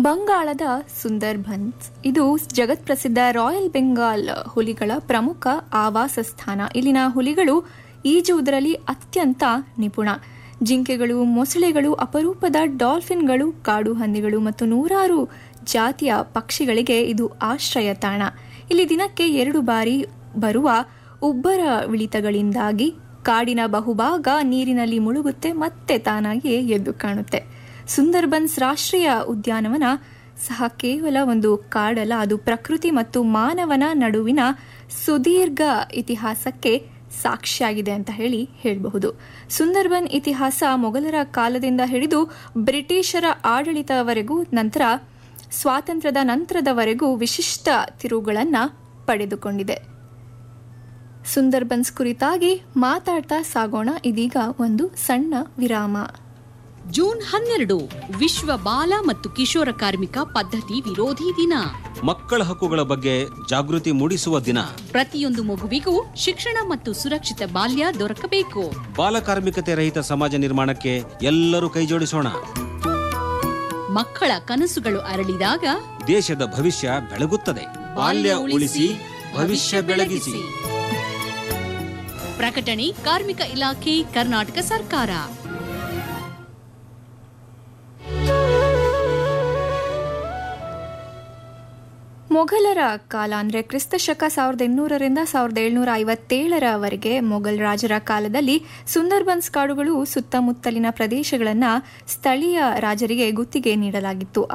ಬಂಗಾಳದ ಸುಂದರ್ಬನ್ಸ್ ಇದು ಜಗತ್ಪ್ರಸಿದ್ಧ ರಾಯಲ್ ಬೆಂಗಾಲ್ ಹುಲಿಗಳ ಪ್ರಮುಖ ಆವಾಸ ಸ್ಥಾನ ಇಲ್ಲಿನ ಹುಲಿಗಳು ಈಜುವುದರಲ್ಲಿ ಅತ್ಯಂತ ನಿಪುಣ ಜಿಂಕೆಗಳು ಮೊಸಳೆಗಳು ಅಪರೂಪದ ಡಾಲ್ಫಿನ್ಗಳು ಕಾಡು ಹಂದಿಗಳು ಮತ್ತು ನೂರಾರು ಜಾತಿಯ ಪಕ್ಷಿಗಳಿಗೆ ಇದು ಆಶ್ರಯ ತಾಣ ಇಲ್ಲಿ ದಿನಕ್ಕೆ ಎರಡು ಬಾರಿ ಬರುವ ಉಬ್ಬರ ಇಳಿತಗಳಿಂದಾಗಿ ಕಾಡಿನ ಬಹುಭಾಗ ನೀರಿನಲ್ಲಿ ಮುಳುಗುತ್ತೆ ಮತ್ತೆ ತಾನಾಗಿಯೇ ಎದ್ದು ಕಾಣುತ್ತೆ ಸುಂದರ್ಬನ್ಸ್ ರಾಷ್ಟ್ರೀಯ ಉದ್ಯಾನವನ ಸಹ ಕೇವಲ ಒಂದು ಕಾಡಲ್ಲ ಅದು ಪ್ರಕೃತಿ ಮತ್ತು ಮಾನವನ ನಡುವಿನ ಸುದೀರ್ಘ ಇತಿಹಾಸಕ್ಕೆ ಸಾಕ್ಷಿಯಾಗಿದೆ ಅಂತ ಹೇಳಿ ಹೇಳಬಹುದು ಸುಂದರ್ಬನ್ ಇತಿಹಾಸ ಮೊಘಲರ ಕಾಲದಿಂದ ಹಿಡಿದು ಬ್ರಿಟಿಷರ ಆಡಳಿತವರೆಗೂ ನಂತರ ಸ್ವಾತಂತ್ರ್ಯದ ನಂತರದವರೆಗೂ ವಿಶಿಷ್ಟ ತಿರುವುಗಳನ್ನು ಪಡೆದುಕೊಂಡಿದೆ ಸುಂದರ್ಬನ್ಸ್ ಕುರಿತಾಗಿ ಮಾತಾಡ್ತಾ ಸಾಗೋಣ ಇದೀಗ ಒಂದು ಸಣ್ಣ ವಿರಾಮ ಜೂನ್ ಹನ್ನೆರಡು ವಿಶ್ವ ಬಾಲ ಮತ್ತು ಕಿಶೋರ ಕಾರ್ಮಿಕ ಪದ್ಧತಿ ವಿರೋಧಿ ದಿನ ಮಕ್ಕಳ ಹಕ್ಕುಗಳ ಬಗ್ಗೆ ಜಾಗೃತಿ ಮೂಡಿಸುವ ದಿನ ಪ್ರತಿಯೊಂದು ಮಗುವಿಗೂ ಶಿಕ್ಷಣ ಮತ್ತು ಸುರಕ್ಷಿತ ಬಾಲ್ಯ ದೊರಕಬೇಕು ಬಾಲಕಾರ್ಮಿಕತೆ ರಹಿತ ಸಮಾಜ ನಿರ್ಮಾಣಕ್ಕೆ ಎಲ್ಲರೂ ಕೈಜೋಡಿಸೋಣ ಮಕ್ಕಳ ಕನಸುಗಳು ಅರಳಿದಾಗ ದೇಶದ ಭವಿಷ್ಯ ಬೆಳಗುತ್ತದೆ ಬಾಲ್ಯ ಉಳಿಸಿ ಭವಿಷ್ಯ ಬೆಳಗಿಸಿ ಪ್ರಕಟಣೆ ಕಾರ್ಮಿಕ ಇಲಾಖೆ ಕರ್ನಾಟಕ ಸರ್ಕಾರ ಮೊಘಲರ ಕಾಲ ಅಂದರೆ ಕ್ರಿಸ್ತ ಶಕ ಸಾವಿರದ ಎಂಟುನೂರರಿಂದ ಸಾವಿರದ ಏಳ್ನೂರ ಐವತ್ತೇಳರವರೆಗೆ ಮೊಘಲ್ ರಾಜರ ಕಾಲದಲ್ಲಿ ಸುಂದರ್ಬನ್ಸ್ ಕಾಡುಗಳು ಸುತ್ತಮುತ್ತಲಿನ ಪ್ರದೇಶಗಳನ್ನು ಸ್ಥಳೀಯ ರಾಜರಿಗೆ ಗುತ್ತಿಗೆ ನೀಡಲಾಗಿತ್ತು